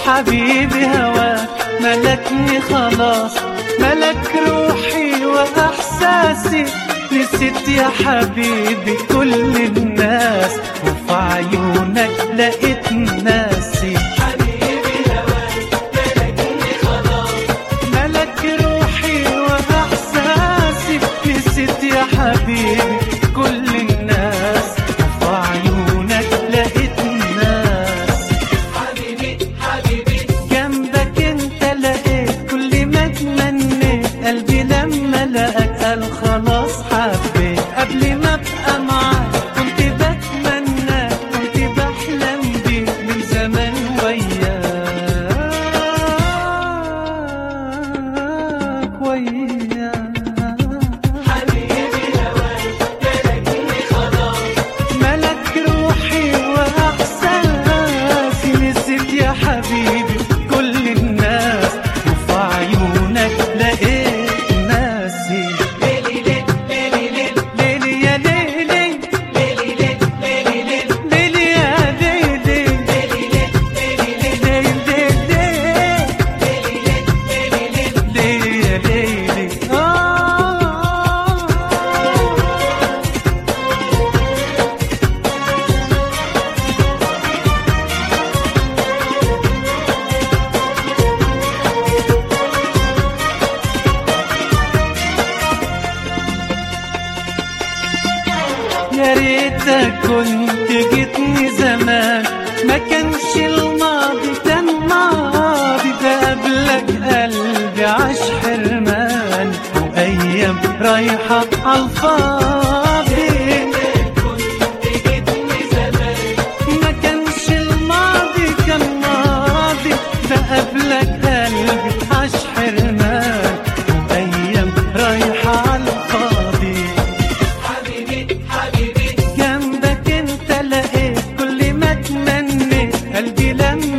حبيبي هواك ملكني خلاص ملك روحي واحساسي نسيت يا حبيبي كل الناس وفي عيونك لقيت ناسي ملك روحي واحساسي نسيت يا حبيبي كل الناس وفي عيونك لقيت ناس جنبك انت لقيت كل ما تمنيت قلبي لما لقاك قال خلاص حبيت قبل ما ابقى معاك كنت بتمنى كنت بحلم بيك من زمان وياك وياك ملك روحي واحساسي نسيت يا حبيبي كل الناس وفي عيونك لقيت ناسي ليلي يا ليلي ليلي يا ليلي ليلي يا ليلي آه يا ريتك كنت جيتني زمان ما كانش الماضي كان ماضي ده قبلك قلبي عاش حرمان وايام رايحه عالفاضي ما كانش الماضي كان ماضي ده قبلك قلبي عاش حرمان وايام رايحه عالفاضي جنبك انت لقيت كل ما تمنيت قلبي لما